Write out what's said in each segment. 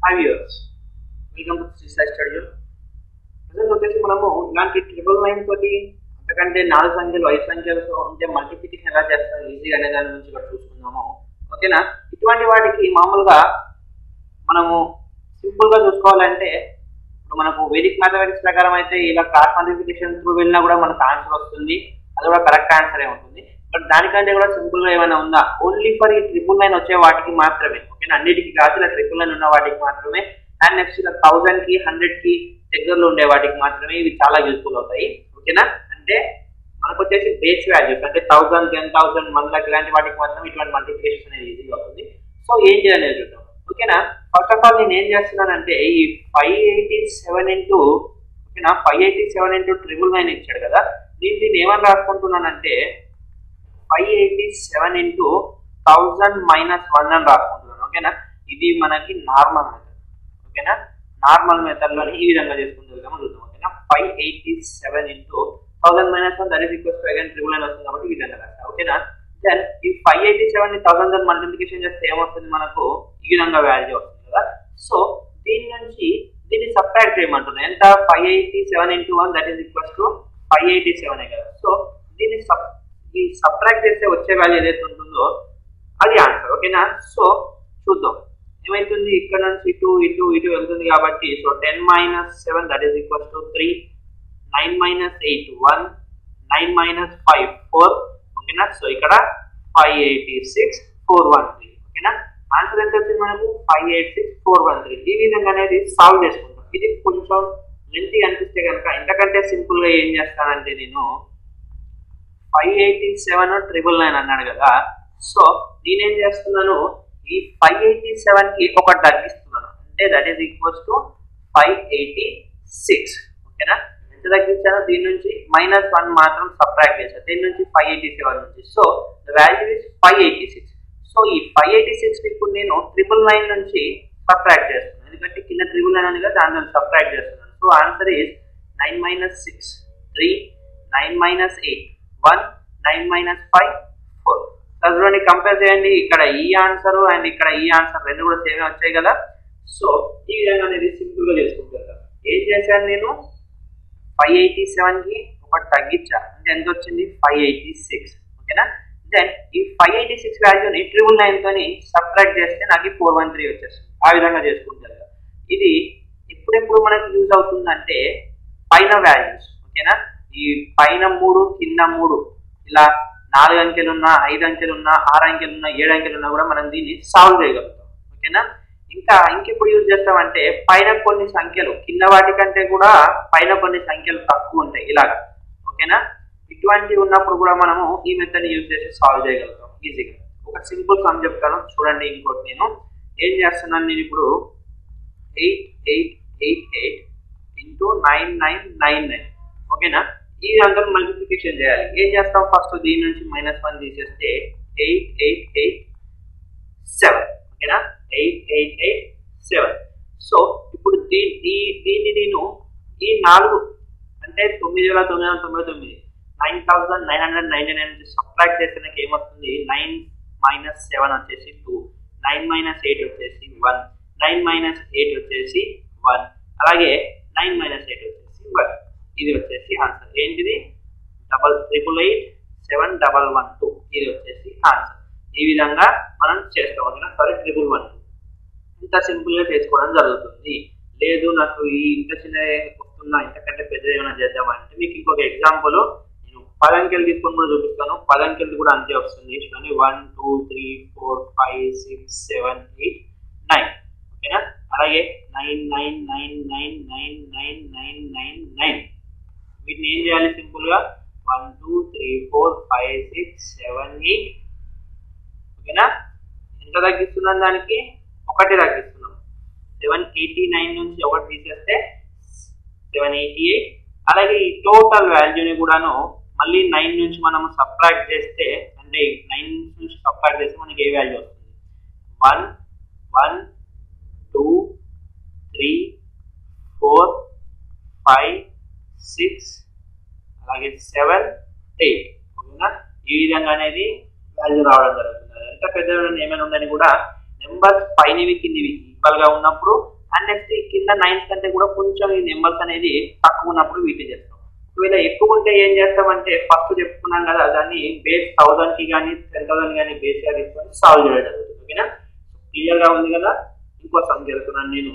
five years welcome to suicide studio present వచ్చేసి మనము ఇలాంటి ట్రిపుల్ నైన్ తోటి అంతకంటే నాలుగు సంఖ్యలు ఐదు సంఖ్యలతో ఉంటే మల్టిప్లికేషన్ ఎలా చేస్తాం ఈజీగా అనే దాని గురించి ఇక్కడ చూసుకుందాము ఓకేనా ఇటువంటి వాటికి మామూలుగా మనము సింపుల్ గా చూసుకోవాలంటే ఇప్పుడు మనకు వేదిక్ మ్యాథమెటిక్స్ ప్రకారం అయితే ఇలా క్రాస్ మల్టిప్లికేషన్ త్రూ వెళ్ళినా కూడా మనకు ఆన్సర్ వస్తుంది అది కూడా కరెక్ట్ ఆన్సర్ ఏ ఉంటుంది బట్ దానికంటే కూడా సింపుల్ గా ఏమైనా ఉందా ఓన్లీ ఫర్ ఈ ట్రిపుల్ నైన్ వచ్చే వాటికి మాత్రమే ఓకేనా అన్నిటికీ కాదు ఇలా ట్రిపుల్ నైన్ ఉన్న వాటికి మాత్రమే అండ్ నెక్స్ట్ ఇలా థౌసండ్ కి హండ్రెడ్ కి దగ్గరలో ఉండే వాటికి మాత్రమే ఇవి చాలా యూస్ఫుల్ అవుతాయి ఓకేనా అంటే మనకు వచ్చేసి బేస్ వాల్యూస్ అంటే thousand ten thousand one lakh ఇలాంటి వాటికి మాత్రం ఇటువంటి మల్టిప్లికేషన్ అనేది ఈజీగా అవుతుంది సో ఏం చేయాలి చూద్దాం ఓకేనా ఫస్ట్ ఆఫ్ ఆల్ నేను ఏం చేస్తున్నానంటే ఈ ఫైవ్ ఎయిటీ సెవెన్ ఇంటూ ఓకేనా five eighty seven into triple nine ఇచ్చాడు కదా దీన్ని దీన్ని ఏమని రాసుకుంటున్నానంటే five eighty seven into thousand minus one అని రాసుకుంటున్నాను ఓకేనా ఇది మనకి నార్మల్ మెథడ్ ఓకేనా నార్మల్ మెథడ్ లోని ఈ విధంగా చేసుకుంటూ వెళ్దాము చూద్దాం ఓకేనా five eighty seven into thousand minus one that is equals to again triple nine వస్తుంది కాబట్టి ఈ విధంగా రాస్తా ఓకేనా దెన్ ఈ ఫైవ్ ఎయిటీ సెవెన్ ని థౌసండ్ తో మల్టిప్లికేషన్ చేస్తే ఏమొస్తుంది మనకు ఈ విధంగా వాల్యూ వస్తుంది కదా సో దీని నుంచి దీన్ని సబ్ట్రాక్ట్ చేయమంటున్నాను ఎంత five eighty seven into one that is equals to five eighty seven కదా సో దీన్ని సబ్ ఈ సబ్ట్రాక్ట్ చేస్తే వచ్చే వాల్యూ ఏదైతే ఉంటుందో అది ఆన్సర్ ఓకేనా సో చూద్దాం ఏమైతుంది ఇక్కడ నుంచి ఇటు ఇటు ఇటు వెళ్తుంది కాబట్టి so ten minus seven that is equals to three nine minus eight one nine minus five four ఓకేనా సో ఇక్కడ five eighty six four one three ఓకేనా ఆన్సర్ ఎంత వచ్చింది మనకు five eight six four one three ఈ విధంగా అనేది solve చేసుకుంటాం ఇది కొంచెం లెంతీ అనిపిస్తే కనుక ఇంతకంటే సింపుల్ గా ఏం చేస్తానంటే నేను five eighty seven triple nine అన్నాడు కదా సో నేనేం చేస్తున్నాను ఈ ఫైవ్ ఎయిటీ సెవెన్ కి ఒక తగ్గిస్తున్నాను అంటే that is equals to five eighty six ఓకేనా ఎంత తగ్గించానో దీని నుంచి మైనస్ వన్ మాత్రం సబ్ట్రాక్ట్ చేశాను దీని నుంచి ఫైవ్ ఎయిటీ సెవెన్ నుంచి so the value is five eighty six so ఈ ఫైవ్ ఎయిటీ సిక్స్ ఇప్పుడు నేను ట్రిపుల్ నైన్ నుంచి సబ్ట్రాక్ట్ చేస్తున్నాను ఎందుకంటే కింద ట్రిపుల్ నైన్ ఉంది కదా దాని నుంచి సబ్ట్రాక్ట్ చేస్తున్నాను so answer is nine minus six three nine minus eight one nine minus five four plus compare చేయండి ఇక్కడ ఈ ఆన్సర్ అండ్ ఇక్కడ ఈ ఆన్సర్ రెండు కూడా సేమ్ వచ్చాయి కదా సో ఈ విధంగా అనేది సింపుల్ గా చేసుకుంటారు ఏం చేశాను నేను ఫైవ్ ఎయిటీ సెవెన్ కి ఒకటి తగ్గించా అంటే ఎంత వచ్చింది ఫైవ్ ఎయిటీ సిక్స్ ఓకేనా దెన్ ఈ ఫైవ్ ఎయిటీ సిక్స్ వాల్యూని ట్రిపుల్ నైన్ తోని సబ్ట్రాక్ట్ చేస్తే నాకు ఫోర్ వన్ త్రీ వచ్చేస్తుంది ఆ విధంగా చేసుకుంటారు ఇది ఎప్పుడెప్పుడు మనకి యూజ్ అవుతుందంటే పైన వాల్యూస్ ఓకేనా ఈ పైన మూడు కింద మూడు ఇలా నాలుగు అంకెలు ఉన్నా ఐదు అంకెలు ఉన్నా ఆరు అంకెలు ఉన్నా ఏడు అంకెలు ఉన్నా కూడా మనం దీన్ని సాల్వ్ చేయగలుగుతాం ఓకేనా ఇంకా ఇంకెప్పుడు యూజ్ చేస్తామంటే పైన కొన్ని సంఖ్యలు కింద వాటి కంటే కూడా పైన కొన్ని సంఖ్యలు తక్కువ ఉంటాయి ఇలాగా ఓకేనా ఇటువంటివి ఉన్నప్పుడు కూడా మనము ఈ మెథడ్ యూజ్ చేసి సాల్వ్ చేయగలుగుతాం ఈజీగా ఒక సింపుల్ సమ్ చెప్తాను చూడండి ఇంకోటి నేను ఏం చేస్తున్నాను నేను ఇప్పుడు eight eight eight eight into nine nine nine nine ఓకేనా ఈ అందరం మల్టిప్లికేషన్ చేయాలి ఏం చేస్తాం ఫస్ట్ దీని నుంచి మైనస్ వన్ తీసేస్తే ఎయిట్ ఎయిట్ ఎయిట్ సెవెన్ ఓకేనా eight eight eight seven so ఇప్పుడు దీ ఈ దీన్ని నేను ఈ నాలుగు అంటే తొమ్మిది వేల తొమ్మిది వందల తొంభై తొమ్మిది nine thousand nine hundred ninety nine నుంచి సబ్ట్రాక్ట్ చేస్తే నాకు ఏమొస్తుంది నైన్ మైనస్ సెవెన్ వచ్చేసి టూ నైన్ మైనస్ ఎయిట్ వచ్చేసి వన్ నైన్ మైనస్ ఎయిట్ వచ్చేసి వన్ అలాగే నైన్ మైనస్ ఎయిట్ వచ్చేసి వన్ ఇది వచ్చేసి ఆన్సర్ ఏంటిది double triple eight seven double one two ఇది వచ్చేసి ఆన్సర్ ఈ విధంగా మనం చేస్తాం ఓకేనా సారీ ట్రిపుల్ వన్ టూ ఇంత సింపుల్గా చేసుకోవడం జరుగుతుంది లేదు నాకు ఈ ఇంత చిన్న వస్తుందా ఇంతకంటే పెద్ద ఏమైనా చేద్దామంటే మీకు ఇంకొక ఎగ్జాంపుల్ నేను పదంకెలు తీసుకొని కూడా చూపిస్తాను పదంకెలు కూడా అంతే వస్తుంది చూడండి one two three four five six seven eight nine ఓకేనా అలాగే nine nine nine nine nine nine nine nine nine వీటిని ఏం చేయాలి సింపుల్ గా one two three four five six seven eight ఓకేనా ఎంత తగ్గిస్తున్నాం దానికి ఒకటి తగ్గిస్తున్నాం సెవెన్ ఎయిటీ నైన్ నుంచి ఒకటి తీసేస్తే సెవెన్ ఎయిటీ ఎయిట్ అలాగే ఈ టోటల్ వాల్యూని కూడాను మళ్ళీ నైన్ నుంచి మనం సబ్ట్రాక్ట్ చేస్తే అంటే నైన్ నుంచి సబ్ట్రాక్ట్ చేస్తే మనకి ఏ వాల్యూ వస్తుంది one one two three four five six అలాగే సెవెన్ ఎయిట్ ఓకేనా ఈ విధంగా అనేది వాల్యూ రావడం జరుగుతుంది ఎంత పెద్ద ఏమైనా ఉందని కూడా నెంబర్స్ పైనవి కిందివి ఈక్వల్ గా ఉన్నప్పుడు అండ్ నెక్స్ట్ ఈ కింద నైన్స్ కంటే కూడా కొంచెం ఈ నెంబర్స్ అనేది తక్కువ ఉన్నప్పుడు వీటి చేస్తాం ఒకవేళ ఎక్కువ ఉంటే ఏం చేస్తామంటే ఫస్ట్ చెప్పుకున్నాం కదా దాన్ని బేస్ థౌసండ్ కి కానీ టెన్ థౌసండ్ కానీ బేస్ గా తీసుకొని సాల్వ్ చేయడం జరుగుతుంది ఓకేనా క్లియర్ గా ఉంది కదా ఇంకో సమ్ చెప్తున్నాను నేను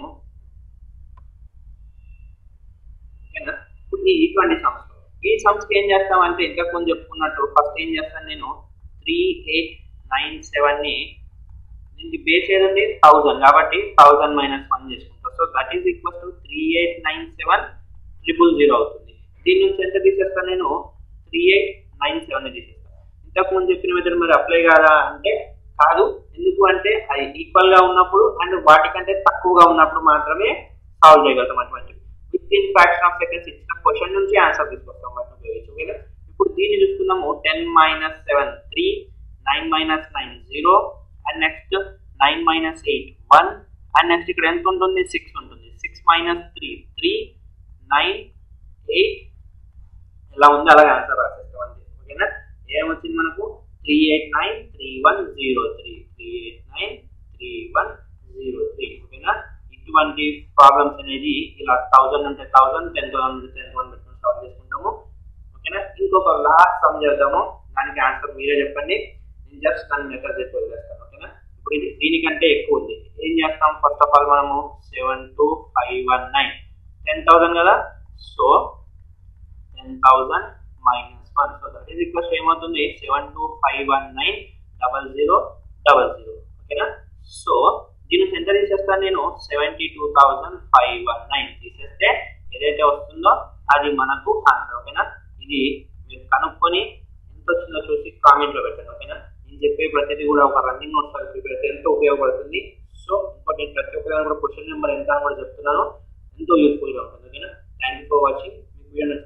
ఓకేనా ఇప్పుడు ఈ ఇటువంటి సమ్స్ ఈ సమ్స్ కి ఏం చేస్తామంటే ఇంకా కొంచెం చెప్పుకున్నట్టు ఫస్ట్ ఏం చేస్తాను నేను త్రీ ఎయిట్ నైన్ సెవెన్ ని దీనికి బేస్ ఏదండి థౌజండ్ కాబట్టి థౌజండ్ మైనస్ వన్ చేసుకుంటా so that is equal to three eight nine seven triple zero అవుతుంది దీని నుంచి ఎంత తీసేస్తాను నేను త్రీ ఎయిట్ నైన్ సెవెన్ తీసేస్తాను ఇంతకు ముందు చెప్పిన మెథడ్ మరి అప్లై కాదా అంటే కాదు ఎందుకు అంటే అది ఈక్వల్ గా ఉన్నప్పుడు అండ్ వాటికంటే తక్కువగా ఉన్నప్పుడు మాత్రమే సాల్వ్ చేయగలుగుతాం అటువంటివి within fraction of seconds ఇచ్చిన క్వశ్చన్ నుంచి ఆన్సర్ తీసుకొస్తాం వాటిని ఉపయోగించి ఓకేనా ఇప్పుడు దీన్ని చూసుకుందాము ten minus seven three nine minus nine zero and next nine minus eight one and next ఇక్కడ ఎంత ఉంటుంది సిక్స్ ఉంటుంది six minus three three nine eight ఎలా ఉంది అలాగే ఆన్సర్ రాసేస్తాం అంతే ఓకేనా ఏమొచ్చింది మనకు three eight nine three one zero three three eight nine three one zero three ఓకేనా ఇటువంటి ప్రాబ్లమ్స్ అనేది ఇలా థౌసండ్ అంటే థౌసండ్ టెన్ థౌసండ్ అంటే టెన్ థౌసండ్ పెట్టుకుని సాల్వ్ చేసుకుంటాము ఓకేనా ఇంకొక లాస్ట్ సమ్ చేద్దాము దానికి ఆన్సర్ మీరే చెప్పండి నేను జస్ట్ దాని మెథడ్ చెప్పి వదిలేస్తాను ఓకేనా ఇప్పుడు ఇది దీనికంటే ఎక్కువ ఉంది ఏం చేస్తాం ఫస్ట్ ఆఫ్ ఆల్ మనము seven two five one nine ten thousand కదా so ten thousand minus one so that is equals ఏమవుతుంది seven two five one nine double zero double zero ఓకేనా సో దీని ఎంత తీసేస్తాను నేను seventy two thousand five one nine తీసేస్తే ఏదైతే వస్తుందో అది మనకు ఆన్సర్ ఓకేనా ఇది మీరు కనుక్కొని ఎంత వచ్చిందో చూసి కామెంట్ లో పెట్టండి ఓకేనా నేను చెప్పే ప్రతిదీ కూడా ఒక రన్నింగ్ నోట్స్ ప్రిపేర్ అయితే ఎంతో ఉపయోగపడుతుంది సో ఇంపార్టెంట్ ప్రతి ఒక్కరు కూడా క్వశ్చన్ నెంబర్ ఎంత అని కూడా చెప్తున్నాను ఎంతో యూస్ఫుల్ గా ఉంటుంది ఓకేనా థ్యాంక్ యూ ఫర్ వాచింగ్ మీకు వీడియో